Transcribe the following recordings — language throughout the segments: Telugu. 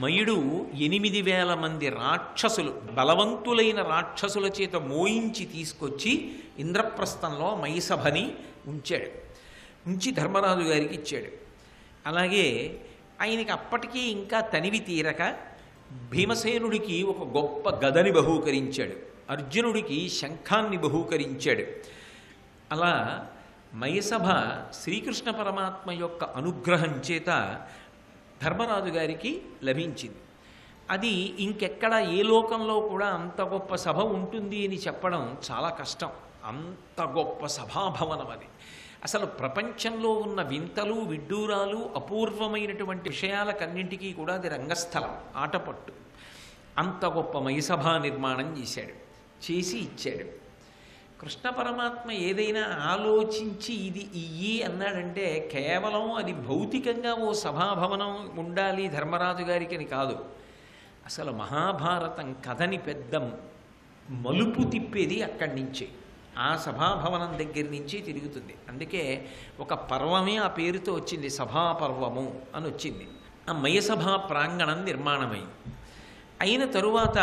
మయుడు ఎనిమిది వేల మంది రాక్షసులు బలవంతులైన రాక్షసుల చేత మోయించి తీసుకొచ్చి ఇంద్రప్రస్థంలో మయసభని ఉంచాడు ఉంచి ధర్మరాజు గారికి ఇచ్చాడు అలాగే ఆయనకి అప్పటికీ ఇంకా తనివి తీరక భీమసేనుడికి ఒక గొప్ప గదని బహూకరించాడు అర్జునుడికి శంఖాన్ని బహూకరించాడు అలా మయసభ శ్రీకృష్ణ పరమాత్మ యొక్క అనుగ్రహం చేత ధర్మరాజు గారికి లభించింది అది ఇంకెక్కడ ఏ లోకంలో కూడా అంత గొప్ప సభ ఉంటుంది అని చెప్పడం చాలా కష్టం అంత గొప్ప సభాభవనం అది అసలు ప్రపంచంలో ఉన్న వింతలు విడ్డూరాలు అపూర్వమైనటువంటి విషయాలకన్నింటికీ కూడా అది రంగస్థలం ఆటపట్టు అంత గొప్ప మయసభా నిర్మాణం చేశాడు చేసి ఇచ్చాడు కృష్ణ పరమాత్మ ఏదైనా ఆలోచించి ఇది ఇయ్యి అన్నాడంటే కేవలం అది భౌతికంగా ఓ సభాభవనం ఉండాలి ధర్మరాజు గారికి అని కాదు అసలు మహాభారతం కథని పెద్ద మలుపు తిప్పేది అక్కడి నుంచే ఆ సభాభవనం దగ్గర నుంచి తిరుగుతుంది అందుకే ఒక పర్వమే ఆ పేరుతో వచ్చింది సభాపర్వము అని వచ్చింది ఆ మయసభా ప్రాంగణం నిర్మాణమైంది అయిన తరువాత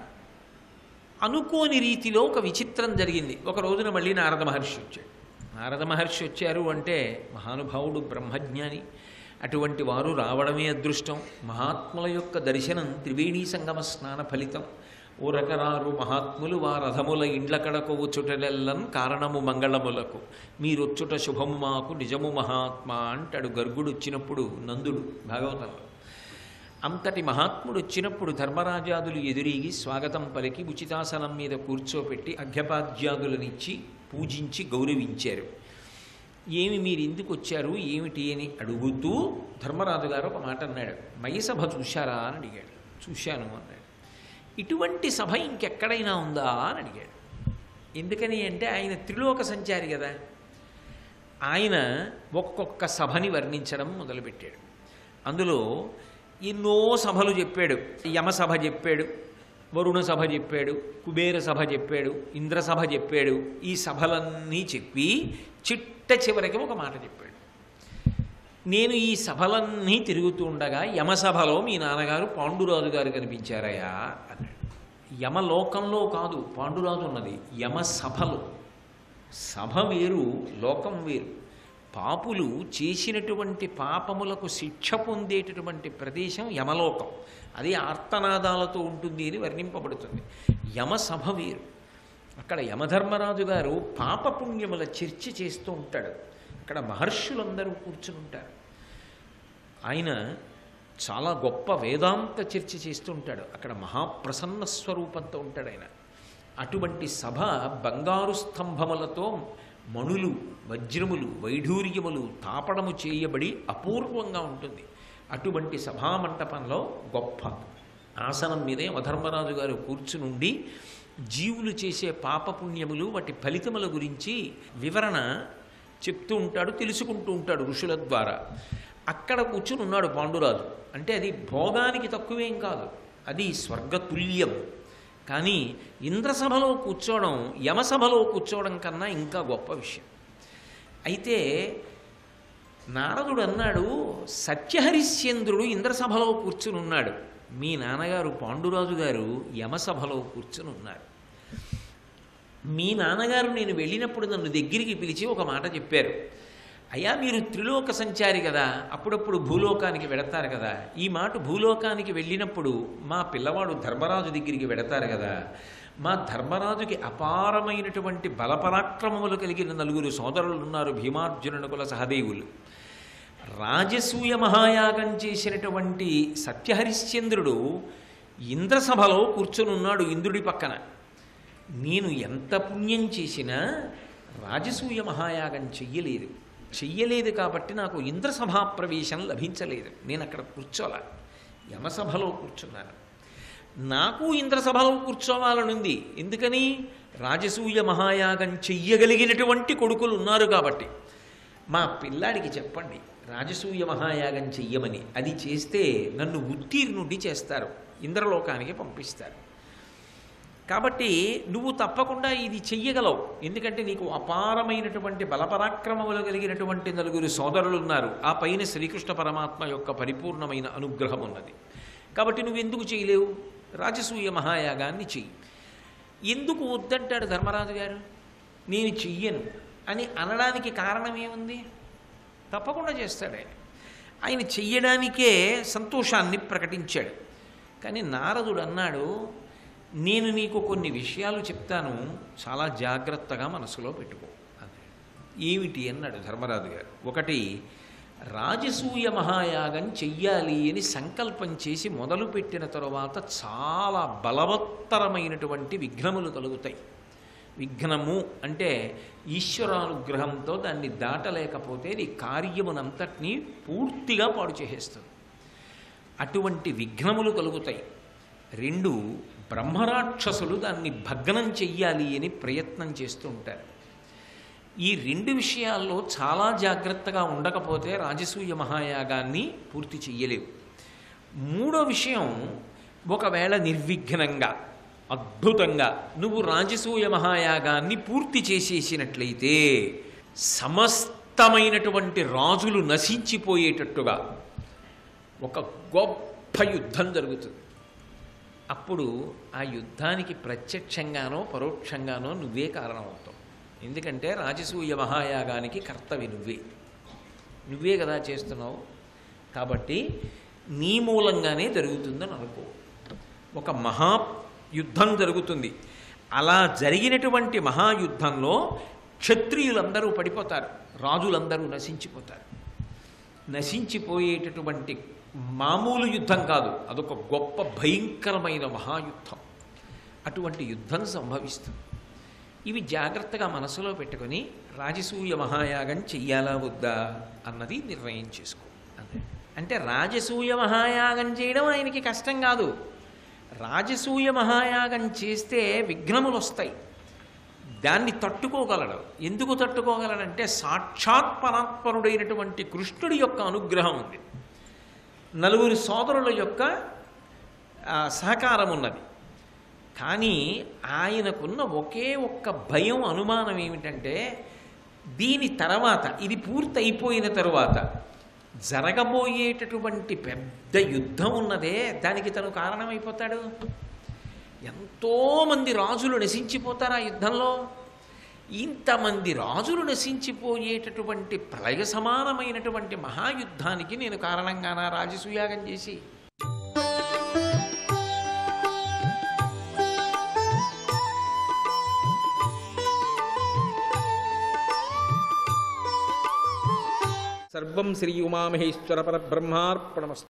అనుకోని రీతిలో ఒక విచిత్రం జరిగింది ఒక రోజున మళ్ళీ నారద మహర్షి వచ్చాడు నారద మహర్షి వచ్చారు అంటే మహానుభావుడు బ్రహ్మజ్ఞాని అటువంటి వారు రావడమే అదృష్టం మహాత్ముల యొక్క దర్శనం త్రివేణీ సంగమ స్నాన ఫలితం ఊరకరారు మహాత్ములు వారథముల ఇండ్ల కడకొవు చుటలెల్లన్ కారణము మంగళములకు మీరొచ్చుట శుభము మాకు నిజము మహాత్మా అంటాడు గర్గుడు వచ్చినప్పుడు నందుడు భాగవతంలో అంతటి మహాత్ముడు వచ్చినప్పుడు ధర్మరాజాదులు ఎదురీగి స్వాగతం పలికి ఉచితాసనం మీద కూర్చోపెట్టి అర్ఘ్యపాద్యాదులనిచ్చి పూజించి గౌరవించారు ఏమి మీరు ఎందుకు వచ్చారు ఏమిటి అని అడుగుతూ ధర్మరాజు గారు ఒక మాట అన్నాడు మయసభ చూశారా అని అడిగాడు చూశాను అన్నాడు ఇటువంటి సభ ఇంకెక్కడైనా ఉందా అని అడిగాడు ఎందుకని అంటే ఆయన త్రిలోక సంచారి కదా ఆయన ఒక్కొక్క సభని వర్ణించడం మొదలుపెట్టాడు అందులో ఎన్నో సభలు చెప్పాడు యమసభ చెప్పాడు వరుణ సభ చెప్పాడు కుబేర సభ చెప్పాడు ఇంద్ర సభ చెప్పాడు ఈ సభలన్నీ చెప్పి చిట్ట చివరికి ఒక మాట చెప్పాడు నేను ఈ సభలన్నీ తిరుగుతూ ఉండగా యమసభలో మీ నాన్నగారు పాండురాజు గారు కనిపించారయ్యా అన్నాడు యమలోకంలో కాదు పాండురాజు ఉన్నది యమసభలో సభ వేరు లోకం వేరు పాపులు చేసినటువంటి పాపములకు శిక్ష పొందేటటువంటి ప్రదేశం యమలోకం అది ఆర్తనాదాలతో ఉంటుంది అని వర్ణింపబడుతుంది యమసభ వేరు అక్కడ యమధర్మరాజు గారు పాపపుణ్యముల చర్చ చేస్తూ ఉంటాడు అక్కడ మహర్షులందరూ కూర్చుని ఉంటారు ఆయన చాలా గొప్ప వేదాంత చర్చ చేస్తూ ఉంటాడు అక్కడ మహాప్రసన్న స్వరూపంతో ఉంటాడు ఆయన అటువంటి సభ బంగారు స్తంభములతో మణులు వజ్రములు వైఢూర్యములు తాపడము చేయబడి అపూర్వంగా ఉంటుంది అటువంటి సభామంటపంలో గొప్ప ఆసనం మీదే యమధర్మరాజు గారు కూర్చునుండి జీవులు చేసే పాపపుణ్యములు వాటి ఫలితముల గురించి వివరణ చెప్తూ ఉంటాడు తెలుసుకుంటూ ఉంటాడు ఋషుల ద్వారా అక్కడ కూర్చుని ఉన్నాడు పాండురాజు అంటే అది భోగానికి తక్కువేం కాదు అది స్వర్గతుల్యం కానీ ఇంద్రసభలో కూర్చోవడం యమసభలో కూర్చోవడం కన్నా ఇంకా గొప్ప విషయం అయితే నారదుడు అన్నాడు సత్యహరిశ్చంద్రుడు ఇంద్రసభలో కూర్చుని ఉన్నాడు మీ నాన్నగారు పాండురాజు గారు యమసభలో కూర్చుని ఉన్నారు మీ నాన్నగారు నేను వెళ్ళినప్పుడు నన్ను దగ్గరికి పిలిచి ఒక మాట చెప్పారు అయ్యా మీరు త్రిలోక సంచారి కదా అప్పుడప్పుడు భూలోకానికి వెడతారు కదా ఈ మాట భూలోకానికి వెళ్ళినప్పుడు మా పిల్లవాడు ధర్మరాజు దగ్గరికి వెడతారు కదా మా ధర్మరాజుకి అపారమైనటువంటి బలపరాక్రమములు కలిగిన నలుగురు సోదరులు ఉన్నారు భీమార్జునుకుల సహదేవులు రాజసూయ మహాయాగం చేసినటువంటి సత్యహరిశ్చంద్రుడు ఇంద్రసభలో కూర్చొని ఉన్నాడు ఇంద్రుడి పక్కన నేను ఎంత పుణ్యం చేసినా రాజసూయ మహాయాగం చెయ్యలేదు చెయ్యలేదు కాబట్టి నాకు ఇంద్రసభా ప్రవేశం లభించలేదు నేను అక్కడ కూర్చోలా యమసభలో కూర్చున్నాను నాకు ఇంద్రసభలో కూర్చోవాలనుంది ఎందుకని రాజసూయ మహాయాగం చెయ్యగలిగినటువంటి కొడుకులు ఉన్నారు కాబట్టి మా పిల్లాడికి చెప్పండి రాజసూయ మహాయాగం చెయ్యమని అది చేస్తే నన్ను ఉత్తీర్ణుడి చేస్తారు ఇంద్రలోకానికి పంపిస్తారు కాబట్టి నువ్వు తప్పకుండా ఇది చెయ్యగలవు ఎందుకంటే నీకు అపారమైనటువంటి బలపరాక్రమములు కలిగినటువంటి నలుగురు సోదరులు ఉన్నారు ఆ పైన శ్రీకృష్ణ పరమాత్మ యొక్క పరిపూర్ణమైన అనుగ్రహం ఉన్నది కాబట్టి నువ్వు ఎందుకు చేయలేవు రాజసూయ మహాయాగాన్ని చెయ్యి ఎందుకు వద్దంటాడు ధర్మరాజు గారు నేను చెయ్యను అని అనడానికి కారణం ఏముంది తప్పకుండా చేస్తాడు ఆయన ఆయన చెయ్యడానికే సంతోషాన్ని ప్రకటించాడు కానీ నారదుడు అన్నాడు నేను నీకు కొన్ని విషయాలు చెప్తాను చాలా జాగ్రత్తగా మనసులో పెట్టుకో అన్నాడు ఏమిటి అన్నాడు ధర్మరాజు గారు ఒకటి రాజసూయ మహాయాగం చెయ్యాలి అని సంకల్పం చేసి మొదలుపెట్టిన తరువాత చాలా బలవత్తరమైనటువంటి విఘ్నములు కలుగుతాయి విఘ్నము అంటే ఈశ్వరానుగ్రహంతో దాన్ని దాటలేకపోతే నీ కార్యమునంతటినీ పూర్తిగా పాడు చేసేస్తుంది అటువంటి విఘ్నములు కలుగుతాయి రెండు బ్రహ్మరాక్షసులు దాన్ని భగ్నం చెయ్యాలి అని ప్రయత్నం చేస్తూ ఉంటారు ఈ రెండు విషయాల్లో చాలా జాగ్రత్తగా ఉండకపోతే రాజసూయ మహాయాగాన్ని పూర్తి చెయ్యలేవు మూడో విషయం ఒకవేళ నిర్విఘ్నంగా అద్భుతంగా నువ్వు రాజసూయ మహాయాగాన్ని పూర్తి చేసేసినట్లయితే సమస్తమైనటువంటి రాజులు నశించిపోయేటట్టుగా ఒక గొప్ప యుద్ధం జరుగుతుంది అప్పుడు ఆ యుద్ధానికి ప్రత్యక్షంగానో పరోక్షంగానో నువ్వే కారణమవుతావు ఎందుకంటే రాజసూయ మహాయాగానికి కర్తవి నువ్వే నువ్వే కదా చేస్తున్నావు కాబట్టి నీ మూలంగానే జరుగుతుందని అనుకో ఒక మహా యుద్ధం జరుగుతుంది అలా జరిగినటువంటి మహాయుద్ధంలో క్షత్రియులందరూ పడిపోతారు రాజులందరూ నశించిపోతారు నశించిపోయేటటువంటి మామూలు యుద్ధం కాదు అదొక గొప్ప భయంకరమైన మహాయుద్ధం అటువంటి యుద్ధం సంభవిస్తుంది ఇవి జాగ్రత్తగా మనసులో పెట్టుకొని రాజసూయ మహాయాగం చెయ్యాలా వద్దా అన్నది నిర్ణయం చేసుకో అంతే అంటే రాజసూయ మహాయాగం చేయడం ఆయనకి కష్టం కాదు రాజసూయ మహాయాగం చేస్తే విఘ్నములు వస్తాయి దాన్ని తట్టుకోగలడు ఎందుకు తట్టుకోగలడంటే సాక్షాత్ పరాత్పరుడైనటువంటి కృష్ణుడి యొక్క అనుగ్రహం ఉంది నలుగురు సోదరుల యొక్క ఆ, సహకారం ఉన్నది కానీ ఆయనకున్న ఒకే ఒక్క భయం అనుమానం ఏమిటంటే దీని తర్వాత ఇది పూర్తి అయిపోయిన తరువాత జరగబోయేటటువంటి పెద్ద యుద్ధం ఉన్నదే దానికి తను కారణమైపోతాడు ఎంతోమంది రాజులు నశించిపోతారు ఆ యుద్ధంలో ఇంతమంది రాజులు నశించిపోయేటటువంటి ప్రళయ సమానమైనటువంటి మహాయుద్ధానికి నేను కారణంగానా రాజసూయాగం చేసి సర్వం శ్రీ ఉమామహేశ్వర పరబ్రహ్మార్పణమస్తు